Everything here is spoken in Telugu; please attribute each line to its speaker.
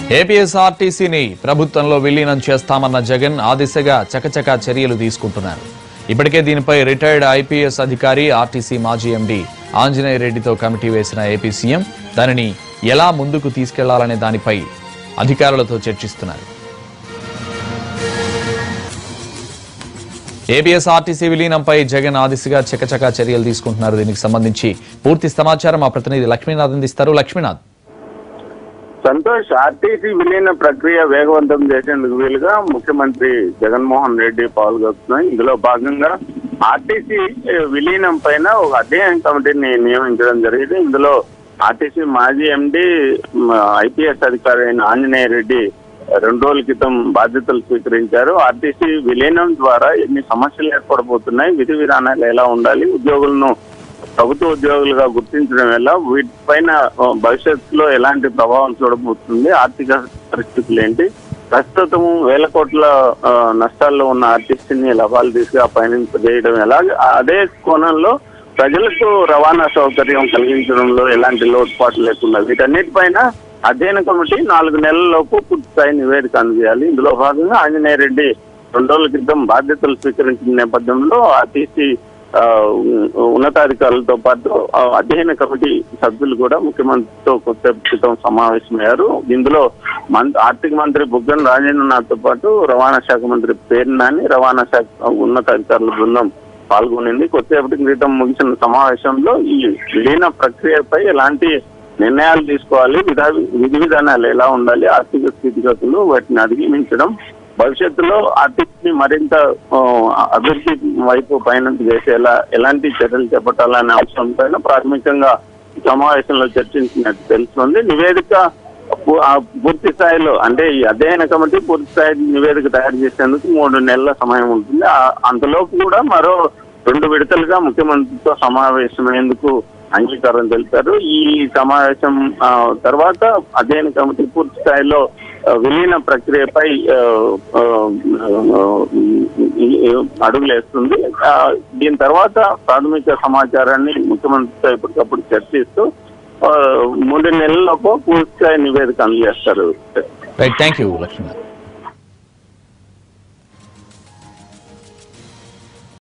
Speaker 1: ఏపీఎస్ఆర్టీసీని ప్రభుత్వంలో విలీనం చేస్తామన్న జగన్ ఆ దిశగా చకచకా చర్యలు తీసుకుంటున్నారు ఇప్పటికే దీనిపై రిటైర్డ్ ఐపీఎస్ అధికారి ఆర్టీసీ మాజీ ఎండీ ఆంజనేయ రెడ్డితో కమిటీ వేసిన ఏపీ సీఎం దానిని ఎలా ముందుకు తీసుకెళ్లాలనే దానిపై అధికారులతో చర్చిస్తున్నారు ఏబిఎస్ ఆర్టీసీ విలీనంపై జగన్ ఆ దిశగా చకచకా చర్యలు తీసుకుంటున్నారు దీనికి సంబంధించి పూర్తి సమాచారం మా ప్రతినిధి లక్ష్మీనాథ్ అందిస్తారు లక్ష్మీనాథ్
Speaker 2: సంతోష్ ఆర్టీసీ విలీన ప్రక్రియ వేగవంతం చేసేందుకు వీలుగా ముఖ్యమంత్రి జగన్మోహన్ రెడ్డి పాల్గొస్తున్నాయి ఇందులో భాగంగా ఆర్టీసీ విలీనం పైన ఒక అధ్యయన కమిటీని నియమించడం జరిగింది ఇందులో ఆర్టీసీ మాజీ ఎండి ఐపీఎస్ అధికారి అయిన ఆంజనేయ రెడ్డి రెండు రోజుల క్రితం బాధ్యతలు స్వీకరించారు ఆర్టీసీ విలీనం ద్వారా ఎన్ని సమస్యలు ఏర్పడబోతున్నాయి విధి విధానాలు ఎలా ఉండాలి ఉద్యోగులను ప్రభుత్వ ఉద్యోగులుగా గుర్తించడం వల్ల వీటిపైన ఆ, భవిష్యత్తులో ఎలాంటి ప్రభావం చూడబోతుంది ఆర్థిక పరిస్థితులు ఏంటి ప్రస్తుతం వేల కోట్ల ఆ, నష్టాల్లో ఉన్న ఆర్టిస్ట్ని లాభాలు తీసుకు పయనింపజేయడం ఎలా అదే కోణంలో ప్రజలకు రవాణా సౌకర్యం కలిగించడంలో ఎలాంటి లోటుపాట్లు లేకుండా వీటన్నిటిపైన అధ్యయన కమిటీ నాలుగు నెలలలోపు పూర్తి స్థాయి నివేదిక అందజేయాలి ఇందులో భాగంగా ఆంజనేయ రెడ్డి రెండు రోజుల క్రితం బాధ్యతలు స్వీకరించిన నేపథ్యంలో ఆర్టీసీ ఆ, ఉ- ఉన్నతాధికారులతో పాటు ఆ, అధ్యయన కమిటీ సభ్యులు కూడా ముఖ్యమంత్రితో కొత్త క్రితం సమావేశమయ్యారు ఇందులో మం ఆర్థిక మంత్రి బుగ్గన రాజేంద్రనాథ్తో పాటు రవాణా శాఖ మంత్రి పేరు నాని రవాణా శాఖ ఉన్నతాధికారుల బృందం పాల్గొనింది కొద్దిసేపటి క్రితం ముగిసిన సమావేశంలో ఈ విలీన ప్రక్రియపై ఎలాంటి నిర్ణయాలు తీసుకోవాలి విధా విధి విధానాలు ఎలా ఉండాలి ఆర్థిక స్థితిగతులు వాటిని అధిగమించడం భవిష్యత్తులో ఆర్థిక మరింత ఆ, అభివృద్ధి వైపు పయనం చేసేలా ఎలాంటి చర్యలు చేపట్టాలనే అంశం పైన ప్రాథమికంగా ఈ సమావేశంలో చర్చించినట్టు తెలుస్తుంది నివేదిక పూ- ఆ పూర్తి స్థాయిలో అంటే ఈ అధ్యయన కమిటీ పూర్తి స్థాయి నివేదిక తయారు చేసేందుకు మూడు నెలల సమయం ఉంటుంది ఆ- అంతలోపు కూడా మరో రెండు విడతలుగా ముఖ్యమంత్రితో సమావేశమయ్యేందుకు అంగీకారం తెలిపారు ఈ సమావేశం ఆ, తర్వాత అధ్యయన కమిటీ పూర్తి స్థాయిలో ఆ, విలీన ప్రక్రియపై ఆ, ఆ, ఆ, అడుగులేస్తుంది ఆ, దీని తర్వాత ప్రాథమిక సమాచారాన్ని ముఖ్యమంత్రితో ఎప్పటికప్పుడు చర్చిస్తూ ఆ, మూడు నెలలలోపు పూర్తి స్థాయి నివేదిక అందజేస్తారు
Speaker 1: రైట్ థ్యాంక్ యూ లక్ష్మీనాథ్